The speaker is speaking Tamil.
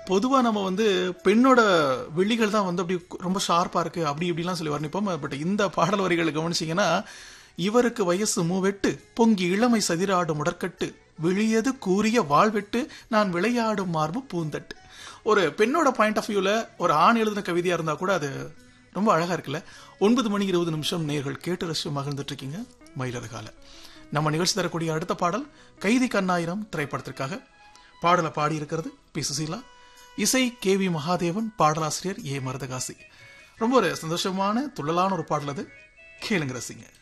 பொதுவா நம்ம வந்து பெண்ணோட விழிகள் தான் வந்து அப்படி ரொம்ப ஷார்ப்பா இருக்கு அப்படி இப்படிலாம் சொல்லி வர்ணிப்போம் பட் இந்த பாடல் வரிகளை கவனிச்சீங்கன்னா இவருக்கு வயசு மூவெட்டு பொங்கி இளமை சதிராடும் உடற்கட்டு விழியது கூறிய வாழ்வெட்டு நான் விளையாடும் மார்பு பூந்தட்டு ஒரு பெண்ணோட பாயிண்ட் ஆஃப் வியூல ஒரு ஆண் எழுதின கவிதையா இருந்தா கூட அது ரொம்ப அழகா இருக்குல்ல ஒன்பது மணி இருபது நிமிஷம் நேர்கள் கேட்டு ரசிச்சு மகிழ்ந்துட்டு இருக்கீங்க மயிலரகால நம்ம நிகழ்ச்சி தரக்கூடிய அடுத்த பாடல் கைதி கண்ணாயிரம் திரைப்படத்திற்காக பாடலை பாடி இருக்கிறது பி சுசீலா இசை கே வி மகாதேவன் பாடலாசிரியர் ஏ மருதகாசி ரொம்ப ஒரு சந்தோஷமான துள்ளலான ஒரு பாடல் அது கேளுங்க ரசிங்க